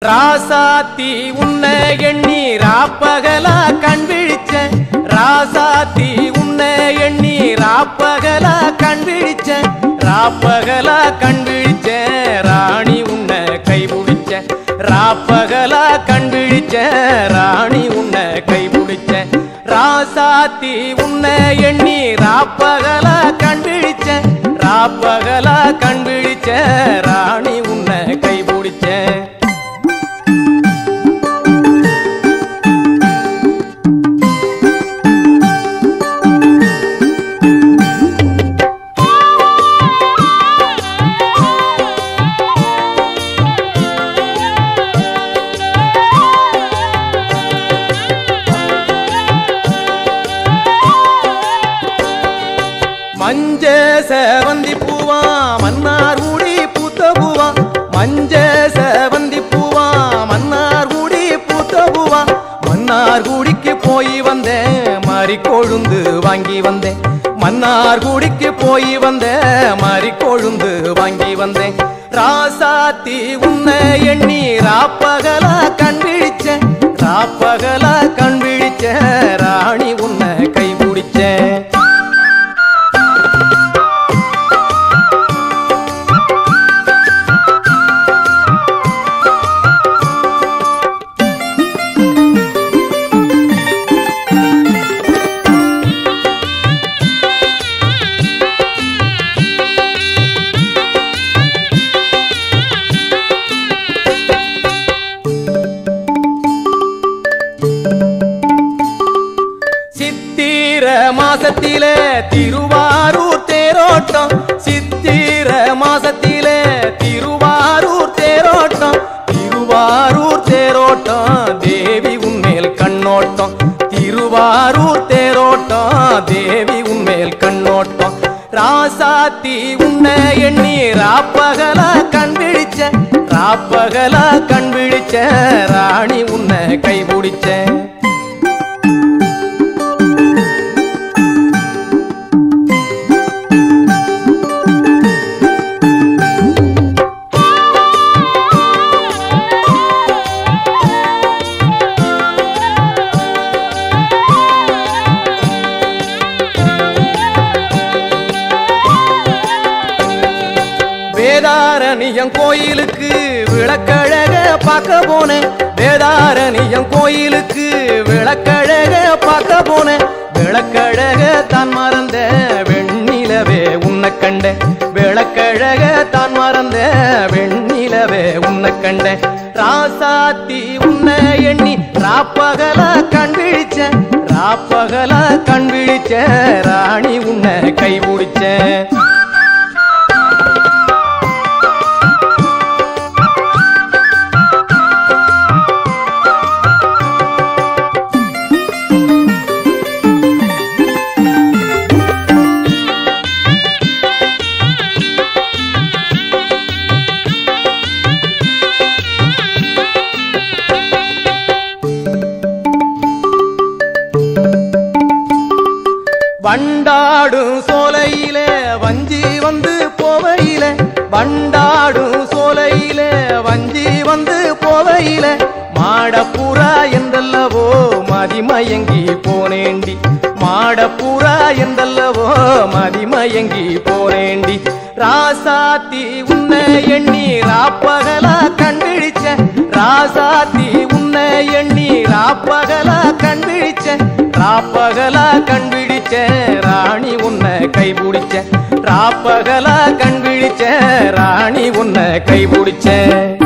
ராசாத்தி உன்னை எண்ணி ராப்பகலா கண் விழிச்ச ராசாத்தி உன்னை எண்ணி ராப்பகலா கண் விழிச்ச ராப்பகலா கண் விழிச்ச ராணி உன்னை கைபிடிச்ச ராப்பகலா கண் விழிச்ச ராணி உன்னை கைபிடிச்ச ராசாத்தி உன்னை எண்ணி ராப்பகலா கண் விழிச்ச ராப்பகலா கண் விழிச்ச ராணி உன்னை கைபிடிச்ச மஞ்ச செவந்தி பூவா மன்னார் கூடி பூத்த பூவா மஞ்ச செவந்தி பூவா மன்னார் கூடி பூத்த பூவா மன்னார் குடிக்கு போய் வந்தேன் மாறி கொழுந்து வாங்கி வந்தேன் மன்னார் குடிக்கு போய் வந்தேன் மாறி கொழுந்து வாங்கி வந்தேன் ராசாத்தி உன்னை எண்ணி ராப்பகலா கண் விழிச்ச ராப்பகலா கண் விழிச்ச ராணி உன்னை கை பிடிச்சேன் சித்திர மாசத்திலே திருவாரூர் தேரோட்டம் சித்திர மாசத்திலே திருவாரூர் தேரோட்டம் திருவாரூர் தேரோட்டம் தேவி உன்மேல் கண்ணோட்டம் திருவாரூர் தேரோட்டம் தேவி உன்மேல் கண்ணோட்டம் ராசாத்தி உன்னை எண்ணி ராப்பகலா கண் விழிச்ச ராப்பகலா கண் விழிச்ச ராணி உன்னை கைபிடிச்ச வேதாரணியம் கோயிலுக்கு விளக்கழக பார்க்க போனேன் வேதாரணியம் கோயிலுக்கு விளக்கழக பார்க்க போனேன் விளக்கழக தான் மறந்த வெண்ணிலவே உன்னை கண்ட விளக்கழக தான் மறந்த வெண்ணிலவே உன்னை கண்ட ராசாத்தி உன்னை எண்ணி ராப்பகலா கண் விழிச்ச ராப்பகலா கண் விழிச்ச ராணி உன்னை கைபிடிச்ச வண்டாடும் சோலையிலே வஞ்சி வந்து போவையிலே வண்டாடும் சோலையிலே வஞ்சி வந்து போவையிலே மாடப்புறா என்றல்லவோ மதிமயங்கி போனேண்டி மாடப்புறா என்றல்லவோ மதிமயங்கி போனேண்டி ராசாத்தி உன்னை எண்ணி ராப்பகலா கண்பிடிச்ச ராசாத்தி உன்னை எண்ணி ராப்பகலா கண்பிடிச்ச ராப்பகலா கண்பிடிச்ச ராணி உன்னை கைபிடிச்ச ராப்பகலா கண்பிடிச்ச ராணி உன்னை கைபிடிச்ச